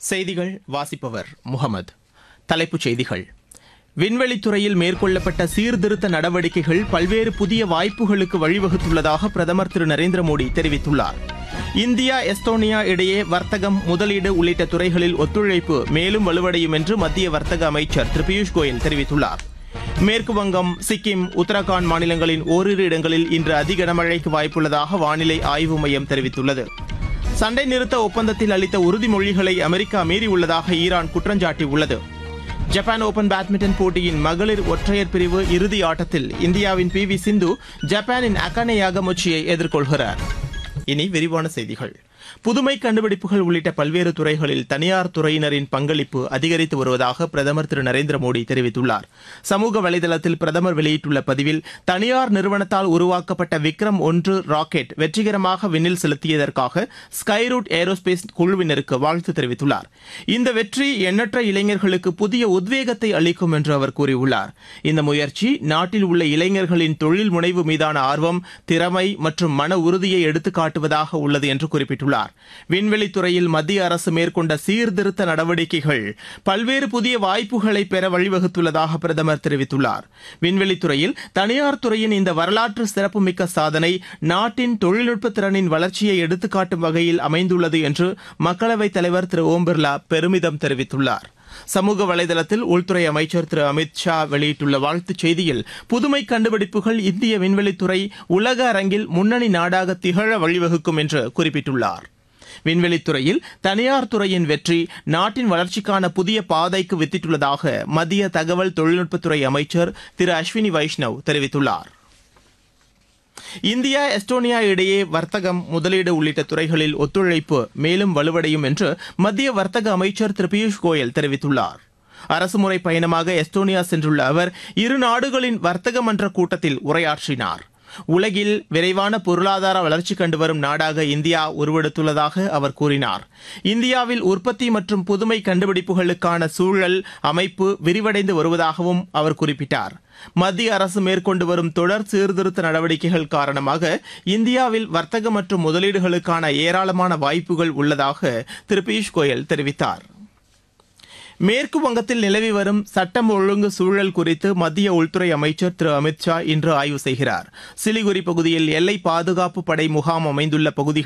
செய்திகள் வாசிப்பவர் முகமது தலைப்புச் செய்திகள் விண்வெளித்துறையில் மேற்கொள்ளப்பட்ட சீர்திருத்த நடவடிக்கைகள் பல்வேறு புதிய வாய்ப்புகளுக்கு வழிவகுத்துள்ளதாக பிரதமர் திரு நரேந்திர மோடி தெரிவித்துள்ளார் இந்தியா எஸ்தோனியா இடையே வர்த்தகம் முதலீடு உள்ளிட்ட துறைகளில் ஒத்துழைப்பு மேலும் வலுவடையும் என்று மத்திய வர்த்தக அமைச்சர் திரு பியூஷ் கோயல் தெரிவித்துள்ளார் மேற்கு வங்கம் சிக்கிம் உத்தரகாண்ட் மாநிலங்களின் ஓரிரு இடங்களில் இன்று அதி கனமழைக்கு வாய்ப்புள்ளதாக வானிலை ஆய்வு மையம் தெரிவித்துள்ளது சண்டை நிறுத்த ஒப்பந்தத்தில் அளித்த உறுதிமொழிகளை அமெரிக்கா மீறியுள்ளதாக ஈரான் குற்றஞ்சாட்டியுள்ளது ஜப்பான் ஓபன் பேட்மிண்டன் போட்டியின் மகளிர் ஒற்றையர் பிரிவு இறுதி ஆட்டத்தில் இந்தியாவின் பி வி சிந்து ஜப்பானின் அகானே யாகமொச்சியை எதிர்கொள்கிறார் இனி விரிவான செய்திகள் புதுமை கண்டுபிடிப்புகள் உள்ளிட்ட பல்வேறு துறைகளில் தனியார் துறையினரின் பங்களிப்பு அதிகரித்து வருவதாக பிரதமர் திரு நரேந்திர மோடி தெரிவித்துள்ளார் சமூக வலைதளத்தில் பிரதமர் வெளியிட்டுள்ள பதிவில் தனியார் நிறுவனத்தால் உருவாக்கப்பட்ட விக்ரம் ஒன்று ராக்கெட் வெற்றிகரமாக விண்ணில் செலுத்தியதற்காக ஸ்கைரூட் ஏரோஸ்பேஸ் குழுவினருக்கு வாழ்த்து தெரிவித்துள்ளார் இந்த வெற்றி எண்ணற்ற இளைஞர்களுக்கு புதிய உத்வேகத்தை அளிக்கும் என்று அவர் கூறியுள்ளார் இந்த முயற்சி நாட்டில் உள்ள இளைஞர்களின் தொழில் முனைவு மீதான ஆர்வம் திறமை மற்றும் மன உறுதியை எடுத்துக் காட்டுவதாக உள்ளது என்று குறிப்பிட்டுள்ளார் விண்வெளித்துறையில் மத்திய அரசு மேற்கொண்ட சீர்திருத்த நடவடிக்கைகள் பல்வேறு புதிய வாய்ப்புகளை பெற வழிவகுத்துள்ளதாக பிரதமர் தெரிவித்துள்ளார் விண்வெளித்துறையில் தனியார் துறையின் இந்த வரலாற்று சிறப்புமிக்க சாதனை நாட்டின் தொழில்நுட்ப திறனின் வளர்ச்சியை எடுத்துக்காட்டும் வகையில் அமைந்துள்ளது என்று மக்களவைத் தலைவர் திரு ஓம் பிர்லா பெருமிதம் தெரிவித்துள்ளார் சமூக வலைதளத்தில் உள்துறை அமைச்சர் திரு அமித் ஷா வெளியிட்டுள்ள வாழ்த்துச் செய்தியில் புதுமை கண்டுபிடிப்புகள் இந்திய விண்வெளித்துறை உலக அரங்கில் முன்னணி நாடாக திகழ வழிவகுக்கும் என்று குறிப்பிட்டுள்ளார் விண்வெளித்துறையில் தனியார் துறையின் வெற்றி நாட்டின் வளர்ச்சிக்கான புதிய பாதைக்கு வித்திட்டுள்ளதாக மத்திய தகவல் தொழில்நுட்பத்துறை அமைச்சர் திரு அஸ்வினி வைஷ்ணவ் தெரிவித்துள்ளார் இந்தியா எஸ்டோனியா இடையே வர்த்தகம் முதலீடு உள்ளிட்ட துறைகளில் ஒத்துழைப்பு மேலும் வலுவடையும் என்று மத்திய வர்த்தக அமைச்சர் திரு பியூஷ் கோயல் தெரிவித்துள்ளார் அரசுமுறை பயணமாக எஸ்டோனியா சென்றுள்ள அவர் இரு நாடுகளின் வர்த்தக மன்ற கூட்டத்தில் உரையாற்றினார் உலகில் விரைவான பொருளாதார வளர்ச்சி கண்டு வரும் நாடாக இந்தியா உருவெடுத்துள்ளதாக அவர் கூறினார் இந்தியாவில் உற்பத்தி மற்றும் புதுமை கண்டுபிடிப்புகளுக்கான சூழல் அமைப்பு விரிவடைந்து வருவதாகவும் அவர் குறிப்பிட்டார் மத்திய அரசு மேற்கொண்டு வரும் தொடர் சீர்திருத்த நடவடிக்கைகள் காரணமாக இந்தியாவில் வர்த்தக மற்றும் முதலீடுகளுக்கான ஏராளமான வாய்ப்புகள் உள்ளதாக திரு பியூஷ் கோயல் தெரிவித்தார் மேற்கு வங்கத்தில் நிலவி வரும் சட்டம் ஒழுங்கு சூழல் குறித்து மத்திய உள்துறை அமைச்சர் திரு அமித் ஷா இன்று ஆய்வு செய்கிறார் சிலிகுரி பகுதியில் எல்லை பாதுகாப்பு படை முகாம் அமைந்துள்ள பகுதிகள்